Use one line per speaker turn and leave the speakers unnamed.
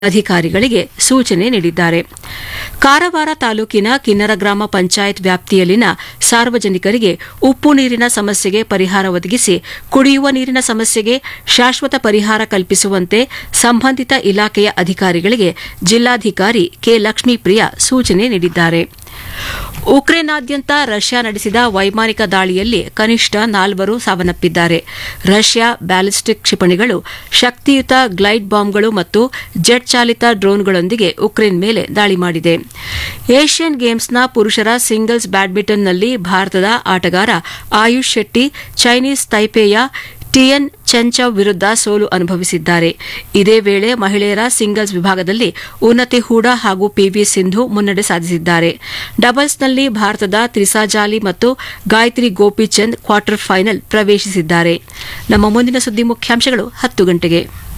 ಅಧಿಕಾರಿಗಳಿಗೆ ಸೂಚನೆ ನೀಡಿದ್ದಾರೆ ಕಾರವಾರ ತಾಲೂಕಿನ ಕಿನ್ನರ ಗ್ರಾಮ ಪಂಚಾಯತ್ ವ್ಯಾಪ್ತಿಯಲ್ಲಿನ ಸಾರ್ವಜನಿಕರಿಗೆ ಉಪ್ಪು ನೀರಿನ ಸಮಸ್ಯೆಗೆ ಪರಿಹಾರ ಒದಗಿಸಿ ಕುಡಿಯುವ ನೀರಿನ ಸಮಸ್ಯೆಗೆ ಶಾಶ್ವತ ಪರಿಹಾರ ಕಲ್ಪಿಸುವಂತೆ ಸಂಬಂಧಿತ ಇಲಾಖೆಯ ಅಧಿಕಾರಿಗಳಿಗೆ ಜಿಲ್ಲಾಧಿಕಾರಿ ಕೆ ಲಕ್ಷ್ಮೀಪ್ರಿಯ ಸೂಚನೆ ನೀಡಿದ್ದಾರೆ ಉಕ್ರೇನ್ನಾದ್ಯಂತ ರಷ್ಯಾ ನಡೆಸಿದ ವೈಮಾನಿಕ ದಾಳಿಯಲ್ಲಿ ಕನಿಷ್ಠ ನಾಲ್ವರು ಸಾವನ್ನಪ್ಪಿದ್ದಾರೆ ರಷ್ಯಾ ಬ್ಯಾಲಿಸ್ಟಿಕ್ ಕ್ಷಿಪಣಿಗಳು ಶಕ್ತಿಯುತ ಗ್ಲೈಡ್ ಬಾಂಬ್ಗಳು ಮತ್ತು ಜೆಟ್ ಚಾಲಿತ ಡ್ರೋನ್ಗಳೊಂದಿಗೆ ಉಕ್ರೇನ್ ಮೇಲೆ ದಾಳಿ ಮಾಡಿದೆ ಏಷ್ಯನ್ ಗೇಮ್ಸ್ನ ಪುರುಷರ ಸಿಂಗಲ್ಸ್ ಬ್ಯಾಡ್ಮಿಂಟನ್ನಲ್ಲಿ ಭಾರತದ ಆಟಗಾರ ಆಯುಷ್ ಶೆಟ್ಟಿ ಚೈನೀಸ್ ತೈಪೇಯ ಟಿಎನ್ ಚೆಂಚವ್ ವಿರುದ್ಧ ಸೋಲು ಅನುಭವಿಸಿದ್ದಾರೆ ಇದೇ ವೇಳೆ ಮಹಿಳೆಯರ ಸಿಂಗಲ್ಸ್ ವಿಭಾಗದಲ್ಲಿ ಉನ್ನತಿ ಹೂಡಾ ಹಾಗೂ ಪಿವಿ ಸಿಂಧು ಮುನ್ನಡೆ ಸಾಧಿಸಿದ್ದಾರೆ ಡಬಲ್ಸ್ನಲ್ಲಿ ಭಾರತದ ತ್ರಿಸಾ ಜಾಲಿ ಮತ್ತು ಗಾಯತ್ರಿ ಗೋಪಿಚಂದ್ ಕ್ವಾರ್ಟರ್ ಫೈನಲ್ ಪ್ರವೇಶಿಸಿದ್ದಾರೆ ನಮ್ಮ ಮುಂದಿನ ಸುದ್ದಿ ಮುಖ್ಯಾಂಶಗಳು ಹತ್ತು ಗಂಟೆಗೆ